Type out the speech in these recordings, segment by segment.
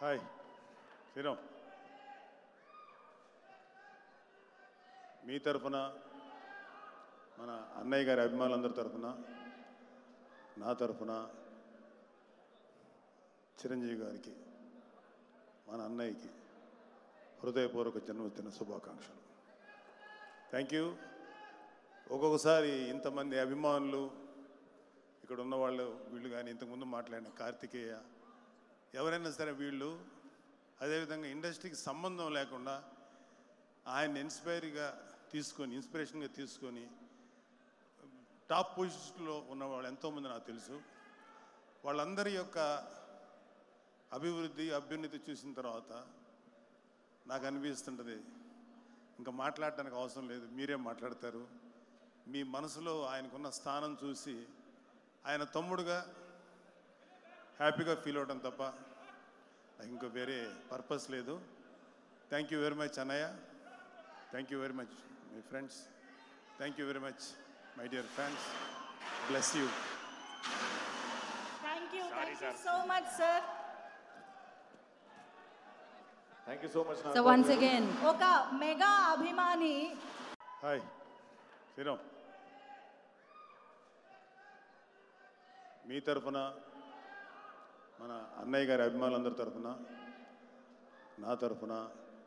hi Sriram మీ తరఫున మన అన్నయ్య గారి అభిమానులందరి తరఫున నా తరఫున చిరంజీవి గారికి మన అన్నయ్యకి హృదయపూర్వక జన్మదిన శుభాకాంక్షలు థ్యాంక్ యూ ఒక్కొక్కసారి ఇంతమంది అభిమానులు ఇక్కడ ఉన్న వాళ్ళు వీళ్ళు కానీ ఇంతకుముందు మాట్లాడిన కార్తికేయ ఎవరైనా సరే వీళ్ళు అదేవిధంగా ఇండస్ట్రీకి సంబంధం లేకుండా ఆయన ఇన్స్పైర్గా తీసుకొని ఇన్స్పిరేషన్గా తీసుకొని టాప్ పొజిషన్లో ఉన్న వాళ్ళు ఎంతోమంది నాకు తెలుసు వాళ్ళందరి యొక్క అభివృద్ధి అభ్యున్నతి చూసిన తర్వాత నాకు అనిపిస్తుంటుంది ఇంకా మాట్లాడటానికి అవసరం లేదు మీరే మాట్లాడతారు మీ మనసులో ఆయనకున్న స్థానం చూసి ఆయన తమ్ముడుగా హ్యాపీగా ఫీల్ అవడం తప్ప నాకు ఇంకో వేరే పర్పస్ లేదు థ్యాంక్ యూ వెరీ మచ్ అన్నయ్య thank you very much my friends thank you very much my dear fans bless you thank you thank you so much sir thank you so much So once again, ఒక mega అభిమాని hi Sriram మీ తరఫున మన అన్నయ్య గారి అభిమానులందరి తరఫున నా తరఫున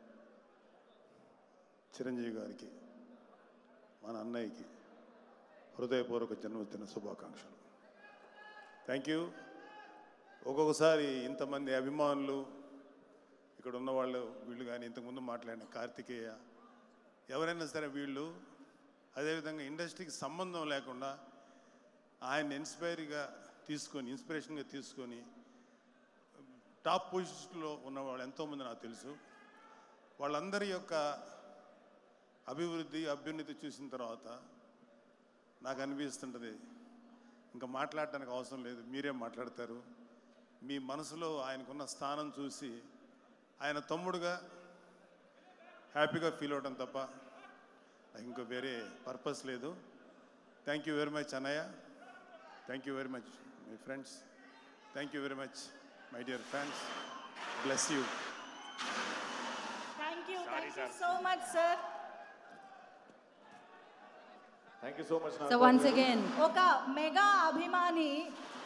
చిరంజీవి గారికి మన అన్నయ్యకి హృదయపూర్వక జన్మదిన శుభాకాంక్షలు థ్యాంక్ యూ ఒక్కొక్కసారి ఇంతమంది అభిమానులు ఇక్కడ ఉన్న వాళ్ళు వీళ్ళు కానీ ఇంతకుముందు మాట్లాడిన కార్తికేయ ఎవరైనా సరే వీళ్ళు అదేవిధంగా ఇండస్ట్రీకి సంబంధం లేకుండా ఆయన ఇన్స్పైర్గా తీసుకొని ఇన్స్పిరేషన్గా తీసుకొని టాప్ పొజిషన్లో ఉన్న వాళ్ళు ఎంతోమంది నాకు తెలుసు వాళ్ళందరి యొక్క అభివృద్ధి అభ్యున్నతి చూసిన తర్వాత నాకు అనిపిస్తుంటుంది ఇంకా మాట్లాడటానికి అవసరం లేదు మీరే మాట్లాడతారు మీ మనసులో ఆయనకున్న స్థానం చూసి ఆయన తమ్ముడుగా హ్యాపీగా ఫీల్ అవడం తప్ప నాకు ఇంకో వేరే పర్పస్ లేదు థ్యాంక్ యూ వెరీ మచ్ అన్నయ్య thank you very much my friends thank you very much my dear fans bless you thank you thank you so much sir thank you so much so once again, ఒక mega అభిమాని